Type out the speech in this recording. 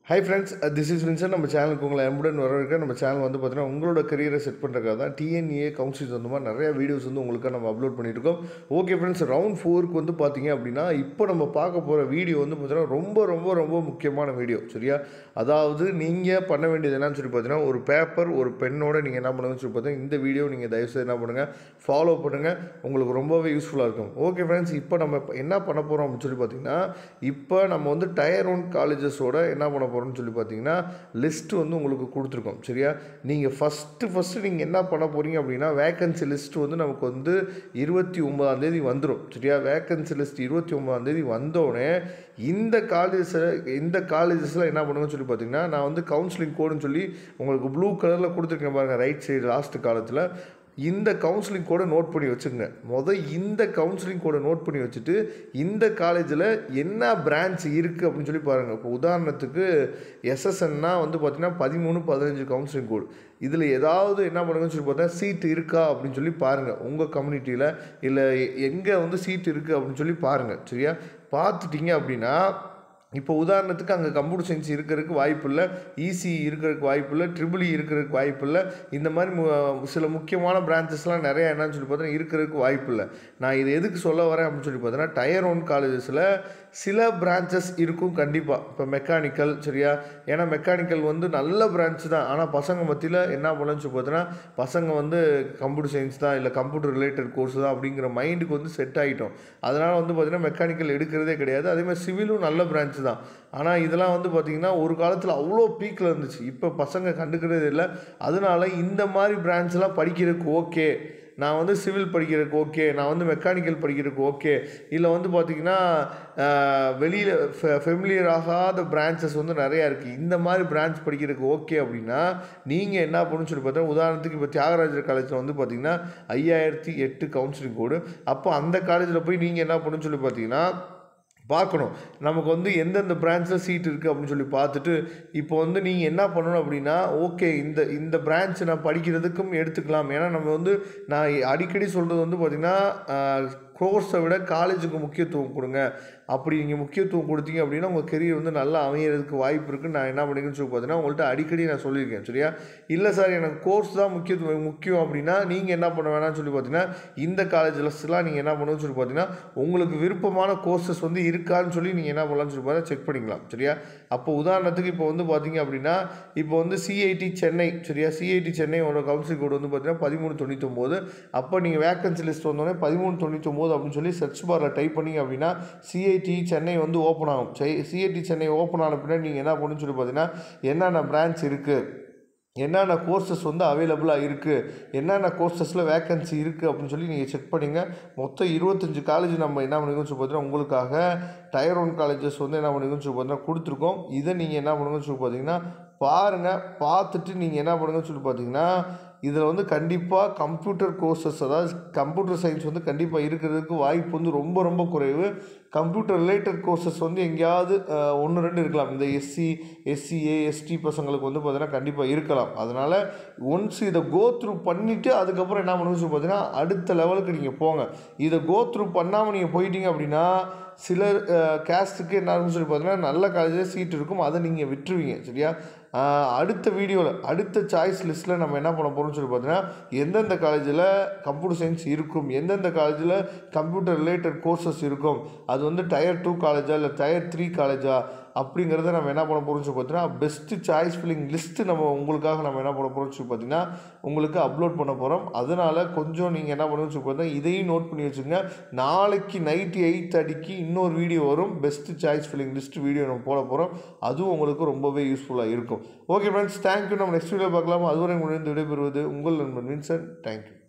high friends this is Vinson நம்ம சேனலுக்கு உங்களை அன்புடன் வரவேற்க நம்ம சேனல் வந்து பார்த்தீங்கன்னா உங்களோட கரியரை செட் பண்ணுறதுக்காக தான் டிஎன்ஏ கவுன்சில்ஸ் வந்து மாதிரி நிறைய வீடியோஸ் வந்து உங்களுக்கு நம்ம அப்லோட் பண்ணிட்டு இருக்கோம் ஓகே ஃப்ரெண்ட்ஸ் ரவுண்ட் ஃபோருக்கு வந்து பார்த்தீங்க அப்படின்னா இப்போ நம்ம பார்க்க போகிற வீடியோ வந்து பார்த்தீங்கன்னா ரொம்ப ரொம்ப ரொம்ப முக்கியமான வீடியோ சரியா அதாவது நீங்கள் பண்ண வேண்டியது என்னன்னு சொல்லி பார்த்தீங்கன்னா ஒரு பேப்பர் ஒரு பெண்ணோட நீங்கள் என்ன பண்ணுங்கன்னு சொல்லி பார்த்தீங்கன்னா இந்த வீடியோ நீங்கள் தயவுசெய்து என்ன பண்ணுங்கள் ஃபாலோ பண்ணுங்கள் உங்களுக்கு ரொம்பவே யூஸ்ஃபுல்லாக இருக்கும் ஓகே ஃப்ரெண்ட்ஸ் இப்போ நம்ம இப்ப என்ன பண்ண போகிறோம் அப்படின்னு சொல்லி பார்த்தீங்கன்னா இப்போ நம்ம வந்து டயர் ஒன் காலேஜஸோட என்ன பண்ண போகிறோம்னு சொல்லி பார்த்தீங்கன்னா லிஸ்ட்டு வந்து உங்களுக்கு கொடுத்துருக்கோம் சரியா நீங்கள் ஃபஸ்ட்டு ஃபஸ்ட்டு நீங்கள் என்ன பண்ண போகிறீங்க அப்படின்னா வேக்கன்சி லிஸ்ட் வந்து நமக்கு வந்து இருபத்தி ஒன்பதாம் தேதி வந்துடும் சரியா வேக்கன்சி லிஸ்ட் இருபத்தி ஒன்பதாம் தேதி வந்தோடனே இந்த காலேஜஸில் இந்த காலேஜஸில் என்ன பண்ணுங்கன்னு சொல்லி பார்த்தீங்கன்னா நான் வந்து கவுன்சிலிங் கோடுன்னு சொல்லி உங்களுக்கு ப்ளூ கலரில் கொடுத்துருக்கேன் பாருங்கள் ரைட் சைடு லாஸ்ட் காலத்தில் இந்த கவுன்சிலிங் கோடை நோட் பண்ணி வச்சுக்கோங்க மொதல் இந்த கவுன்சிலிங் கோடை நோட் பண்ணி வச்சுட்டு இந்த காலேஜில் என்ன பிரான்ச் இருக்குது அப்படின்னு சொல்லி பாருங்கள் இப்போ உதாரணத்துக்கு எஸ்எஸ்என்னா வந்து பார்த்தீங்கன்னா பதிமூணு பதினஞ்சு கவுன்சிலிங் கோடு இதில் ஏதாவது என்ன பண்ணுங்கன்னு சொல்லி பார்த்தா சீட் இருக்கா அப்படின்னு சொல்லி பாருங்கள் உங்கள் கம்யூனிட்டியில் இல்லை எங்கே வந்து சீட் இருக்குது அப்படின்னு சொல்லி பாருங்கள் சரியா பார்த்துட்டீங்க அப்படின்னா இப்போ உதாரணத்துக்கு அங்கே கம்ப்யூட்டர் சயின்ஸ் இருக்கிறதுக்கு வாய்ப்பு இல்லை இசி இருக்கிறதுக்கு வாய்ப்பு இல்லை ட்ரிபிள் இருக்கிறதுக்கு வாய்ப்பு இல்லை இந்த மாதிரி மு- சில முக்கியமான பிரான்ச்சஸ்லாம் நிறையா என்னன்னு சொல்லி பார்த்தீங்கன்னா இருக்கிறதுக்கு வாய்ப்பு இல்லை நான் இது எதுக்கு சொல்ல வரேன் அப்படின்னு சொல்லி பார்த்தீங்கன்னா டயர் ஒன் காலேஜஸில் சில பிரான்ச்சஸ் இருக்கும் கண்டிப்பாக இப்போ மெக்கானிக்கல் சரியா ஏன்னா மெக்கானிக்கல் வந்து நல்ல பிரான்ச் தான் ஆனால் பசங்க மத்தியில் என்ன பண்ணலன்னு சொல்லி பார்த்தீங்கன்னா பசங்க வந்து கம்ப்யூட்டர் சயின்ஸ் தான் இல்லை கம்ப்யூட்டர் ரிலேட்டட் கோர்ஸ் தான் அப்படிங்கிற மைண்டுக்கு வந்து செட் ஆகிட்டோம் அதனால் வந்து பார்த்திங்கன்னா மெக்கானிக்கல் எடுக்கிறதே கிடையாது அதே மாதிரி சிவிலும் நல்ல பிரான்ச் தான் ஆனால் இதெல்லாம் வந்து பார்த்திங்கன்னா ஒரு காலத்தில் அவ்வளோ பீக்கில் இருந்துச்சு இப்போ பசங்க கண்டுக்கிறதே இல்லை அதனால இந்த மாதிரி பிரான்ச்லாம் படிக்கிறதுக்கு ஓகே நான் வந்து சிவில் படிக்கிறதுக்கு ஓகே நான் வந்து மெக்கானிக்கல் படிக்கிறதுக்கு ஓகே இல்லை வந்து பார்த்திங்கன்னா வெளியில் ஃபெமிலியர் ஆகாத பிரான்ச்சஸ் வந்து நிறையா இருக்குது இந்த மாதிரி பிரான்ச் படிக்கிறதுக்கு ஓகே அப்படின்னா நீங்கள் என்ன பண்ணணும்னு சொல்லி பார்த்தா உதாரணத்துக்கு இப்போ தியாகராஜர் காலேஜில் வந்து பார்த்திங்கன்னா ஐயாயிரத்தி எட்டு கவுன்சிலிங் கோடு அப்போ அந்த காலேஜில் போய் நீங்கள் என்ன பண்ணணும்னு சொல்லி பார்த்தீங்கன்னா பார்க்கணும் நமக்கு வந்து எந்தெந்த பிரான்ச்சில் சீட் இருக்குது அப்படின்னு சொல்லி பார்த்துட்டு இப்போ வந்து நீங்கள் என்ன பண்ணணும் அப்படின்னா ஓகே இந்த இந்த பிரான்ச் நான் படிக்கிறதுக்கும் எடுத்துக்கலாம் ஏன்னா நம்ம வந்து நான் அடிக்கடி சொல்கிறது வந்து பார்த்திங்கன்னா கோர்ஸை விட காலேஜுக்கு முக்கியத்துவம் கொடுங்க அப்படி நீங்கள் முக்கியத்துவம் கொடுத்தீங்க அப்படின்னா உங்கள் கெரியர் வந்து நல்லா அமையறதுக்கு வாய்ப்பு இருக்குது நான் என்ன பண்ணிக்கணும்னு சொல்லி பார்த்தீங்கன்னா உங்கள்கிட்ட அடிக்கடி நான் சொல்லியிருக்கேன் சரியா இல்லை சார் எனக்கு கோர்ஸ் தான் முக்கியத்துவம் முக்கியம் அப்படின்னா நீங்கள் என்ன பண்ண வேணாம்னு சொல்லி பார்த்தீங்கன்னா இந்த காலேஜஸ்லாம் நீங்கள் என்ன பண்ணணும்னு சொல்லி பார்த்தீங்கன்னா உங்களுக்கு விருப்பமான கோர்சஸ் வந்து இருக்கான்னு சொல்லி நீங்கள் என்ன பண்ணலாம்னு சொல்லி பார்த்தா செக் பண்ணிக்கலாம் சரியா அப்போ உதாரணத்துக்கு இப்போ வந்து பார்த்தீங்க அப்படின்னா இப்போ வந்து சிஐடி சென்னை சரியா சிஐடி சென்னையோட கவுன்சில் கோடு வந்து பார்த்தீங்கன்னா பதிமூணு தொண்ணூத்தொம்போது அப்போ நீங்கள் வேக்கன்சி லிஸ்ட் வந்தோடனே பதிமூணு தொண்ணூத்தொம்போது அப்படின்னு சொல்லி சர்ச் பாரில் டைப் பண்ணீங்க அப்படின்னா சிஐடி சென்னை வந்து ஓப்பன் ஆகும் சிஐடி சென்னை ஓப்பன் ஆன பின்னாடி நீங்கள் என்ன பண்ணுன்னு சொல்லி பார்த்தீங்கன்னா என்னென்ன பிரான்ச் இருக்குது என்னென்ன கோர்சஸ் வந்து அவைலபிளாக இருக்குது என்னென்ன கோர்சஸில் வேக்கன்சி இருக்குது அப்படின்னு சொல்லி நீங்கள் செக் பண்ணிங்க மொத்தம் இருபத்தஞ்சு காலேஜ் நம்ம என்ன பண்ணிக்கணும்னு சொல்லி பார்த்தீங்கன்னா உங்களுக்காக டயர் ஒன் காலேஜஸ் வந்து என்ன பண்ணிக்கணும்னு சொல்லி பார்த்தீங்கன்னா கொடுத்துருக்கோம் இதை நீங்கள் என்ன பண்ணுங்கன்னு சொல்லி பார்த்தீங்கன்னா பாருங்கள் பார்த்துட்டு நீங்கள் என்ன பண்ணுங்கன்னு சொல்லி பார்த்தீங்கன்னா இதில் வந்து கண்டிப்பாக கம்ப்யூட்டர் கோர்சஸ் அதாவது கம்ப்யூட்டர் சயின்ஸ் வந்து கண்டிப்பாக இருக்கிறதுக்கு வாய்ப்பு வந்து ரொம்ப ரொம்ப குறைவு கம்ப்யூட்டர் ரிலேட்டட் கோர்சஸ் வந்து எங்கேயாவது ஒன்று ரெண்டு இருக்கலாம் இந்த எஸ்சி எஸ்சிஏ எஸ்டி பசங்களுக்கு வந்து பார்த்தீங்கன்னா கண்டிப்பாக இருக்கலாம் அதனால் ஒன்ஸ் இதை கோ த்ரூ பண்ணிவிட்டு அதுக்கப்புறம் என்ன பண்ணுன்னு சொல்லி பார்த்தீங்கன்னா அடுத்த லெவலுக்கு நீங்கள் போங்க இதை கோ த்ரூ பண்ணாமல் நீங்கள் போயிட்டீங்க அப்படின்னா சிலர் கேஸ்ட்டுக்கு என்ன ஆகும்னு சொல்லி பார்த்தீங்கன்னா நல்ல காலேஜில் சீட் இருக்கும் அதை நீங்கள் விட்டுருவீங்க சரியா ஆஹ் அடுத்த வீடியோவில் அடுத்த சாய்ஸ் லிஸ்ட்டில் நம்ம என்ன பண்ண போகிறோம்னு சொல்லி பார்த்தீங்கன்னா எந்தெந்த காலேஜில் கம்ப்யூட்டர் சயின்ஸ் இருக்கும் எந்தெந்த காலேஜில் கம்ப்யூட்டர் ரிலேட்டட் கோர்சஸ் இருக்கும் அது வந்து டயர் டூ காலேஜா இல்லை டயர் த்ரீ காலேஜா அப்படிங்கிறத நம்ம என்ன பண்ண போகிறோம்னு சொல்லி பார்த்தீங்கன்னா பெஸ்ட்டு சாய்ஸ் ஃபில்லிங் லிஸ்ட்டு நம்ம உங்களுக்காக நம்ம என்ன பண்ண போகிறோம்னு சொல்லி பார்த்தீங்கன்னா உங்களுக்கு அப்லோட் பண்ண போகிறோம் அதனால் கொஞ்சம் நீங்கள் என்ன பண்ணணும்னு சொல்லி பார்த்தீங்கன்னா இதையும் நோட் பண்ணி வச்சுங்க நாளைக்கு நைட்டு எயிட் தேர்ட்டிக்கு இன்னொரு வீடியோ வரும் best choice filling list video நம்ம போட போகிறோம் அதுவும் உங்களுக்கு ரொம்பவே யூஸ்ஃபுல்லாக இருக்கும் ஓகே ஃப்ரெண்ட்ஸ் தேங்க்யூ நம்ம நெக்ஸ்ட் வீடியோ பார்க்கலாம் அதுவரை உங்களிடம் விடைபெறுவது உங்கள் நண்பன் வின்சன் தேங்க்யூ